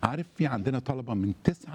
عارف في عندنا طلبه من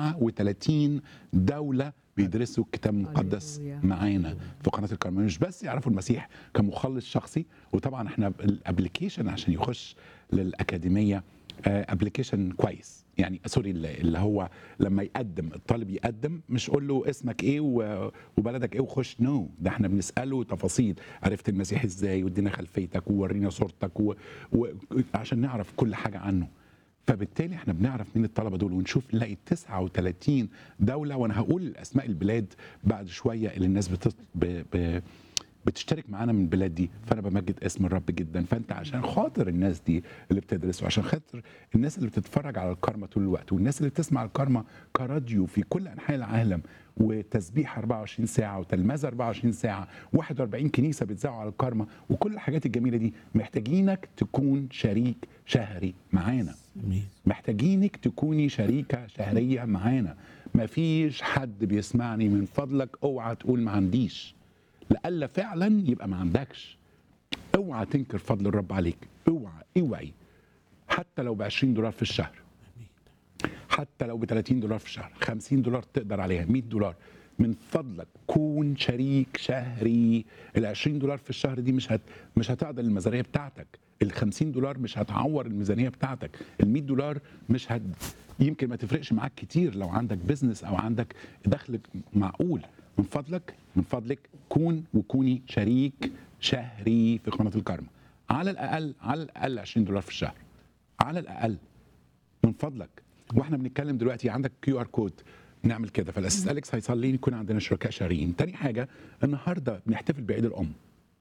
39 دوله بيدرسوا الكتاب المقدس هللويا. معانا في قناه الكرمل مش بس يعرفوا المسيح كمخلص شخصي وطبعا احنا الابلكيشن عشان يخش للاكاديميه ابلكيشن كويس يعني سوري اللي اللي هو لما يقدم الطالب يقدم مش قول له اسمك ايه و- وبلدك ايه وخش نو no. ده احنا بنساله تفاصيل عرفت المسيح ازاي وادينا خلفيتك وورينا صورتك و... و... عشان نعرف كل حاجه عنه فبالتالي احنا بنعرف مين الطلبه دول ونشوف نلاقي 39 دوله وانا هقول اسماء البلاد بعد شويه اللي الناس بتط... ب... ب... بتشترك معانا من البلاد دي فانا بمجد اسم الرب جدا فانت عشان خاطر الناس دي اللي بتدرس وعشان خاطر الناس اللي بتتفرج على الكارما طول الوقت والناس اللي بتسمع الكارما كراديو في كل انحاء العالم وتسبيح 24 ساعه وتلمذه 24 ساعه 41 كنيسه بتذاعوا على الكارما وكل الحاجات الجميله دي محتاجينك تكون شريك شهري معانا امين محتاجينك تكوني شريكه شهريه معانا مفيش حد بيسمعني من فضلك اوعى تقول ما عنديش لألا فعلا يبقى ما عندكش اوعى تنكر فضل الرب عليك اوعى اوعي حتى لو ب 20 دولار في الشهر حتى لو ب 30 دولار في الشهر 50 دولار تقدر عليها 100 دولار من فضلك كون شريك شهري ال 20 دولار في الشهر دي مش هت مش هتعدل الميزانيه بتاعتك ال 50 دولار مش هتعور الميزانيه بتاعتك ال 100 دولار مش هت يمكن ما تفرقش معاك كتير لو عندك بزنس او عندك دخل معقول من فضلك من فضلك كون وكوني شريك شهري في قناه الكرمه على الاقل على الاقل 20 دولار في الشهر على الاقل من فضلك واحنا بنتكلم دلوقتي عندك كيو ار كود نعمل كده فالاساس اليكس هيصلي يكون عندنا شركاء شهريين تاني حاجه النهارده بنحتفل بعيد الام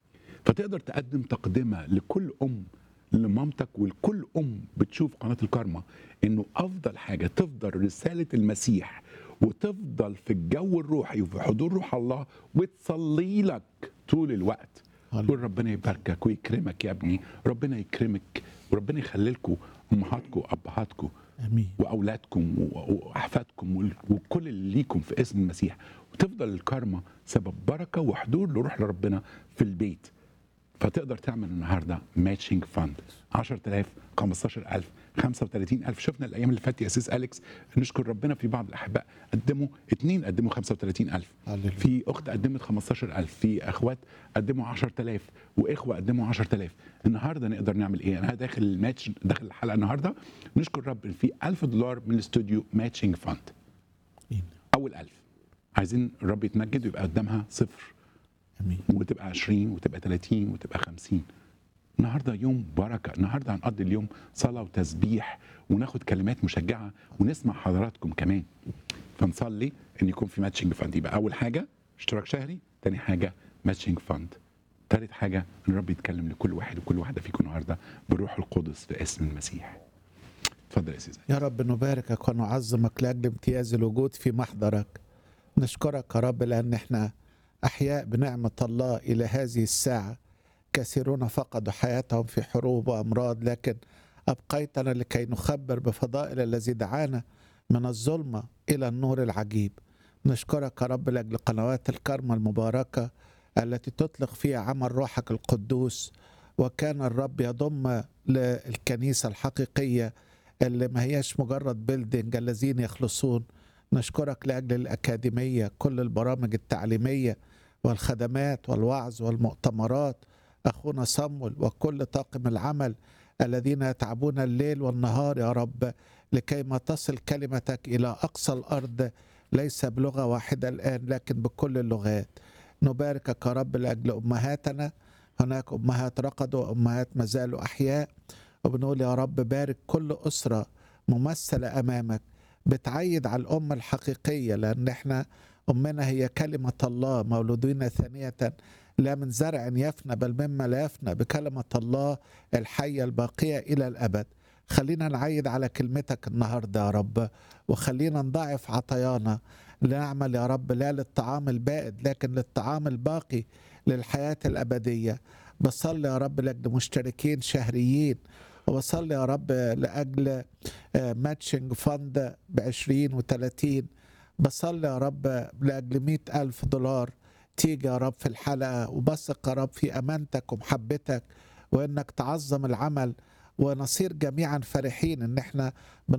فتقدر تقدم تقدمه لكل ام لمامتك ولكل ام بتشوف قناه الكارما انه افضل حاجه تفضل رساله المسيح وتفضل في الجو الروحي وفي حضور روح الله وتصلي لك طول الوقت هللويا. قول ربنا يباركك ويكرمك يا ابني ربنا يكرمك وربنا يخلي لكم امهاتكم وابهاتكم امين واولادكم و- واحفادكم وال- وكل اللي ليكم في اسم المسيح وتفضل الكارما سبب بركه وحضور لروح لربنا في البيت فتقدر تعمل النهارده ماتشنج فاند 10000 15000 35000 شفنا الايام اللي فاتت يا اسيس اليكس نشكر ربنا في بعض الاحباء قدموا اثنين قدموا 35000 هللويا. في اخت قدمت 15000 في اخوات قدموا 10000 واخوه قدموا 10000 النهارده نقدر نعمل ايه انا داخل الماتش داخل الحلقه النهارده نشكر رب ان في 1000 دولار من الاستوديو ماتشنج فاند امين اول 1000 عايزين الرب يتمجد ويبقى قدامها صفر امين وتبقى 20 وتبقى 30 وتبقى 50 النهارده يوم بركه النهارده هنقضي اليوم صلاه وتسبيح وناخد كلمات مشجعه ونسمع حضراتكم كمان فنصلي ان يكون في ماتشنج فاند يبقى اول حاجه اشتراك شهري تاني حاجه ماتشنج فاند تالت حاجه ان الرب يتكلم لكل واحد وكل واحده فيكم النهارده بالروح القدس في اسم المسيح اتفضل يا سيدي يا رب نباركك ونعظمك لاجل امتياز الوجود في محضرك نشكرك يا رب لان احنا احياء بنعمه الله الى هذه الساعه كثيرون فقدوا حياتهم في حروب وامراض لكن ابقيتنا لكي نخبر بفضائل الذي دعانا من الظلمه الى النور العجيب نشكرك يا رب لاجل قنوات الكرمه المباركه التي تطلق فيها عمل روحك القدوس وكان الرب يضم للكنيسه الحقيقيه اللي ما هياش مجرد بيلدينج الذين يخلصون نشكرك لاجل الاكاديميه كل البرامج التعليميه والخدمات والوعظ والمؤتمرات اخونا صمول وكل طاقم العمل الذين يتعبون الليل والنهار يا رب لكي ما تصل كلمتك الى اقصى الارض ليس بلغه واحده الان لكن بكل اللغات نباركك يا رب لاجل امهاتنا هناك امهات رقدوا وامهات ما زالوا احياء وبنقول يا رب بارك كل أسرة ممثلة أمامك بتعيد على الأمة الحقيقية لأن احنا أمنا هي كلمة الله مولودين ثانية لا من زرع يفنى بل مما لا يفنى بكلمة الله الحية الباقية إلى الأبد خلينا نعيد على كلمتك النهاردة يا رب وخلينا نضاعف عطايانا لنعمل يا رب لا للطعام البائد لكن للطعام الباقي للحياة الأبدية بصلي يا رب لأجل مشتركين شهريين وبصلي يا رب لأجل ماتشنج فند ب 20 و 30 بصلي يا رب لأجل 100 ألف دولار تيجي يا رب في الحلقة وبثق يا رب في أمانتك ومحبتك وإنك تعظم العمل ونصير جميعا فرحين إن إحنا